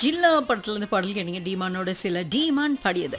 ஜில்லா படத்துல இருந்து பாடல் கேட்டீங்க டீமானோட சில டீமான் பாடியது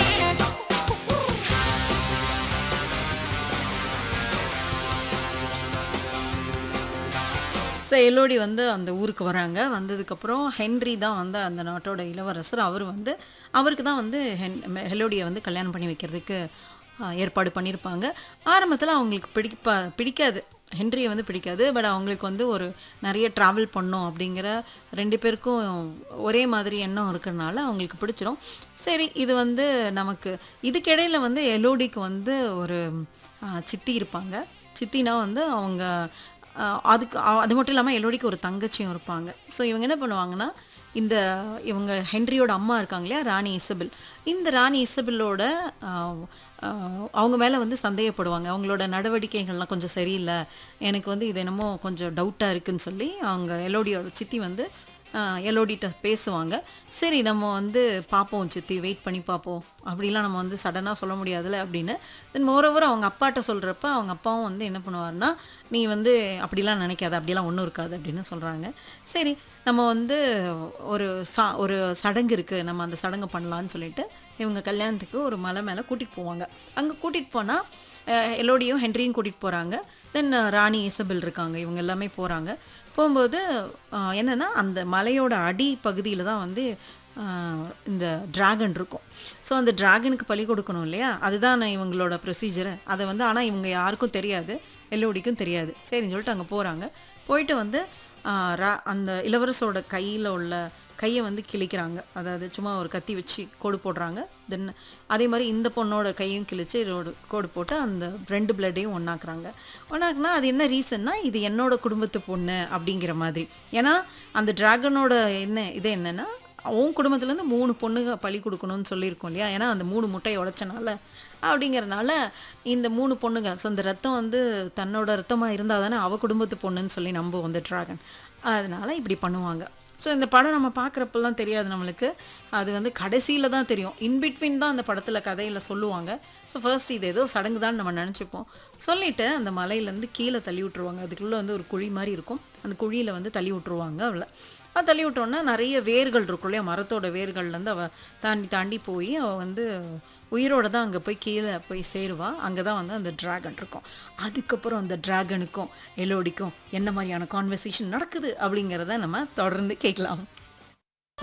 ஸோ எல்லோடி வந்து அந்த ஊருக்கு வராங்க வந்ததுக்கப்புறம் ஹென்றி தான் வந்து அந்த நாட்டோட இளவரசர் அவர் வந்து அவருக்கு தான் வந்து ஹென் ஹெலோடியை வந்து கல்யாணம் பண்ணி வைக்கிறதுக்கு ஆ, ஏற்பாடு பண்ணியிருப்பாங்க ஆரம்பத்தில் அவங்களுக்கு பிடிப்பா பிடிக்காது ஹென்ரியை வந்து பிடிக்காது பட் அவங்களுக்கு வந்து ஒரு நிறைய ட்ராவல் பண்ணோம் அப்படிங்கிற ரெண்டு பேருக்கும் ஒரே மாதிரி எண்ணம் இருக்கிறனால அவங்களுக்கு பிடிச்சிரும் சரி இது வந்து நமக்கு இதுக்கிடையில் வந்து எலோடிக்கு வந்து ஒரு ஆ, சித்தி இருப்பாங்க சித்தினா வந்து அவங்க ஆஹ் அதுக்கு அ- அது மட்டும் இல்லாமல் எல்லோடிக்கு ஒரு தங்கச்சியும் இருப்பாங்க ஸோ இவங்க என்ன பண்ணுவாங்கன்னா இந்த இவங்க ஹென்ரியோட அம்மா இருக்காங்க இல்லையா ராணி இசபெல் இந்த ராணி இசபெல்லோட ஆஹ், ஆஹ், அவங்க மேலே வந்து சந்தேகப்படுவாங்க அவங்களோட நடவடிக்கைகள்லாம் கொஞ்சம் சரியில்லை எனக்கு வந்து இது என்னமோ கொஞ்சம் டவுட்டாக இருக்குன்னு சொல்லி அவங்க எல்லோடியோட சித்தி வந்து ஆஹ், எல்லோடிட்ட பேசுவாங்க சரி நம்ம வந்து பார்ப்போம் சித்தி வெயிட் பண்ணி பார்ப்போம் அப்படிலாம் நம்ம வந்து சடனாக சொல்ல முடியாதுல்ல அப்படின்னு தென் மோரோவர் அவங்க அப்பாட்ட சொல்கிறப்ப அவங்க அப்பாவும் வந்து என்ன பண்ணுவார்னா நீ வந்து அப்படிலாம் நினைக்காத அப்படிலாம் ஒன்றும் இருக்காது அப்படின்னு சொல்கிறாங்க சரி நம்ம வந்து ஒரு சா ஒரு சடங்கு இருக்குது நம்ம அந்த சடங்கு பண்ணலான்னு சொல்லிட்டு இவங்க கல்யாணத்துக்கு ஒரு மலை மேலே கூட்டிகிட்டு போவாங்க அங்கே கூட்டிகிட்டு போனால் எல்லோடியும் ஹென்ரியும் கூட்டிகிட்டு போகிறாங்க தென் ராணி இசபெல் இருக்காங்க இவங்க எல்லாமே போகிறாங்க போகும்போது அஹ், என்னன்னா அந்த மலையோட அடி பகுதியில் தான் வந்து அஹ், இந்த டிராகன் இருக்கும் ஸோ அந்த டிராகனுக்கு பலி கொடுக்கணும் இல்லையா அதுதான் நான் இவங்களோட ப்ரொசீஜரு அதை வந்து ஆனால் இவங்க யாருக்கும் தெரியாது எல்லோடிக்கும் தெரியாது சரின்னு சொல்லிட்டு அங்கே போகிறாங்க போயிட்டு வந்து அஹ், ரா- அந்த இளவரசோட கையில் உள்ள கையை வந்து கிழிக்கிறாங்க அதாவது சும்மா ஒரு கத்தி வச்சு கோடு போடுறாங்க தென் அதே மாதிரி இந்த பொண்ணோட கையும் கிழிச்சு ரோடு கோடு போட்டு அந்த ரெண்டு பிளட்டையும் ஒன்றாக்குறாங்க ஒன்றாக்குனா அது என்ன ரீசன்னா இது என்னோட குடும்பத்து பொண்ணு அப்படிங்கிற மாதிரி ஏன்னா அந்த டிராகனோட என்ன இது என்னன்னா உன் குடும்பத்துலேருந்து மூணு பொண்ணுங்க பழி கொடுக்கணும்னு சொல்லியிருக்கோம் இல்லையா ஏன்னா அந்த மூணு முட்டையை உடைச்சனால அப்படிங்கறனால இந்த மூணு பொண்ணுங்க ஸோ இந்த ரத்தம் வந்து தன்னோட ரத்தமாக இருந்தால் தானே அவள் குடும்பத்து பொண்ணுன்னு சொல்லி நம்புவோம் அந்த டிராகன் அதனால இப்படி பண்ணுவாங்க ஸோ இந்த படம் நம்ம பார்க்குறப்பெல்லாம் தெரியாது நம்மளுக்கு அது வந்து கடைசியில் தான் தெரியும் இன்பிட்வீன் தான் அந்த படத்தில் கதையில் சொல்லுவாங்க ஸோ ஃபர்ஸ்ட் இது ஏதோ சடங்கு தான் நம்ம நினச்சிப்போம் சொல்லிட்டு அந்த மலையிலேருந்து கீழே தள்ளி விட்டுருவாங்க அதுக்குள்ளே வந்து ஒரு குழி மாதிரி இருக்கும் அந்த குழியில் வந்து தள்ளி விட்டுருவாங்க அவளை அது தள்ளி விட்டோன்னா நிறைய வேர்கள் இருக்கும் இல்லையா மரத்தோட வேர்கள்லேருந்து அவள் தாண்டி தாண்டி போய் அவள் வந்து உயிரோட தான் அங்கே போய் கீழே போய் சேருவா அங்கே தான் வந்து அந்த டிராகன் இருக்கும் அதுக்கப்புறம் அந்த டிராகனுக்கும் எலோடிக்கும் என்ன மாதிரியான கான்வர்சேஷன் நடக்குது அப்படிங்கிறத நம்ம தொடர்ந்து கேட்கலாம்